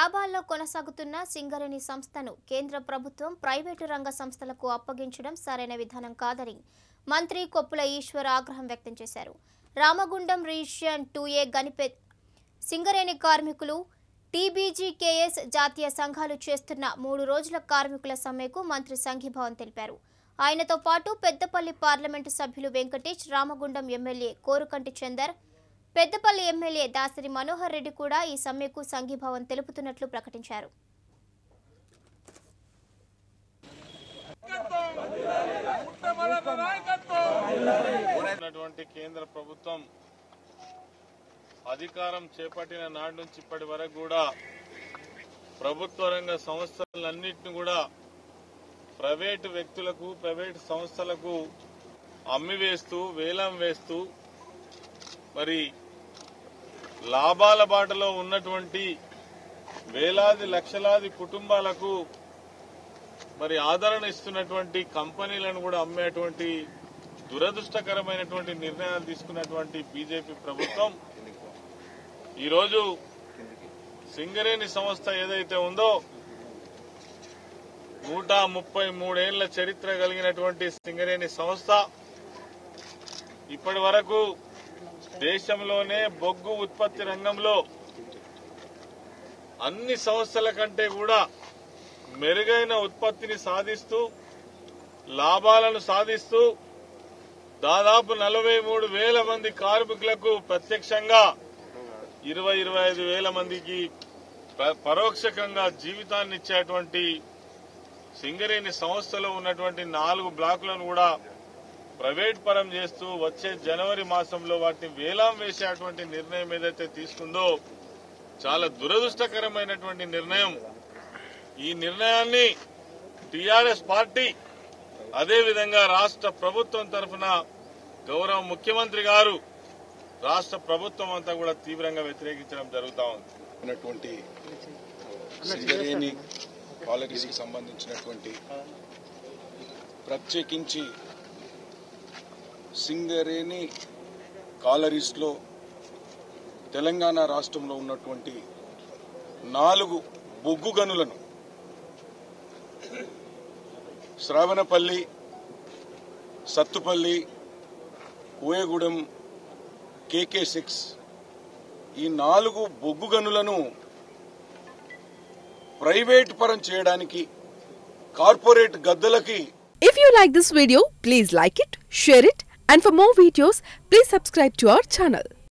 లాభాల్లో కొనసాగుతున్న సింగరేణి సంస్థను కేంద్ర ప్రభుత్వం ప్రైవేటు రంగ సంస్థలకు అప్పగించడం సరైన విధానం కాదని మంత్రి కొప్పుల ఈశ్వర్ ఆగ్రహం వ్యక్తం చేశారు రామగుండం రీజియన్ టూ ఏ గనిపె సింగరేణి కార్మికులు టీబీజీకేఎస్ జాతీయ సంఘాలు చేస్తున్న మూడు రోజుల కార్మికుల సమ్మెకు మంత్రి సంఘీభావం తెలిపారు ఆయనతో పాటు పెద్దపల్లి పార్లమెంటు సభ్యులు వెంకటేష్ రామగుండం ఎమ్మెల్యే కోరుకంటి చందర్ పెద్దపల్లి ఎమ్మెల్యే దాసరి మనోహర్ రెడ్డి కూడా ఈ సమ్మెకు సంఘీభావం తెలుపుతున్నట్లు ప్రకటించారు ఉన్నటువంటి కేంద్ర ప్రభుత్వం అధికారం చేపట్టిన నాటి నుంచి ఇప్పటి వరకు కూడా ప్రభుత్వ రంగ సంస్థలన్నింటిని కూడా ప్రైవేటు వ్యక్తులకు ప్రైవేటు సంస్థలకు అమ్మివేస్తూ వేలం వేస్తూ మరి లాభాల బాటలో ఉన్నటువంటి వేలాది లక్షలాది కుటుంబాలకు మరి ఆదరణ ఇస్తున్నటువంటి కంపెనీలను కూడా అమ్మేటువంటి దురదృష్టకరమైనటువంటి నిర్ణయాలు తీసుకున్నటువంటి బీజేపీ ప్రభుత్వం ఈరోజు సింగరేణి సంస్థ ఏదైతే ఉందో నూట ముప్పై మూడేళ్ల చరిత్ర కలిగినటువంటి సింగరేణి సంస్థ ఇప్పటి వరకు దేశంలోనే బొగ్గు ఉత్పత్తి రంగంలో అన్ని సంస్థల కంటే కూడా మెరుగైన ఉత్పత్తిని సాధిస్తూ లాభాలను సాధిస్తూ దాదాపు నలభై మూడు వేల మంది కార్మికులకు ప్రత్యక్షంగా ఇరవై ఇరవై ఐదు వేల మందికి ప- పరోక్షకంగా జీవితాన్ని ఇచ్చేటువంటి సింగరేణి సంస్థలో ఉన్నటువంటి నాలుగు బ్లాకులను కూడా ప్రైవేట్ పరం చేస్తూ వచ్చే జనవరి మాసంలో వాటిని వేలాం వేసేటువంటి నిర్ణయం ఏదైతే తీసుకుందో చాలా దురదృష్టకరమైనటువంటి నిర్ణయం ఈ నిర్ణయాన్ని టీఆర్ఎస్ పార్టీ అదేవిధంగా రాష్ట్ర ప్రభుత్వం తరఫున గౌరవ ముఖ్యమంత్రి గారు రాష్ట్ర ప్రభుత్వం అంతా కూడా తీవ్రంగా వ్యతిరేకించడం జరుగుతా ఉంది ఉన్నటువంటి సింగరేణి కాలరీస్కి సంబంధించినటువంటి ప్రత్యేకించి సింగరేణి కాలరీస్లో తెలంగాణ రాష్ట్రంలో ఉన్నటువంటి నాలుగు బొగ్గు గనులను శ్రావణపల్లి సత్తుపల్లి కోయగూడెం కేకే సిక్స్ ఈ నాలుగు బొగ్గు గనులను ప్రైవేట్ పరం చేయడానికి కార్పొరేట్ గద్దలకి If you like this video, please like it, share it, and for more videos, please subscribe to our channel.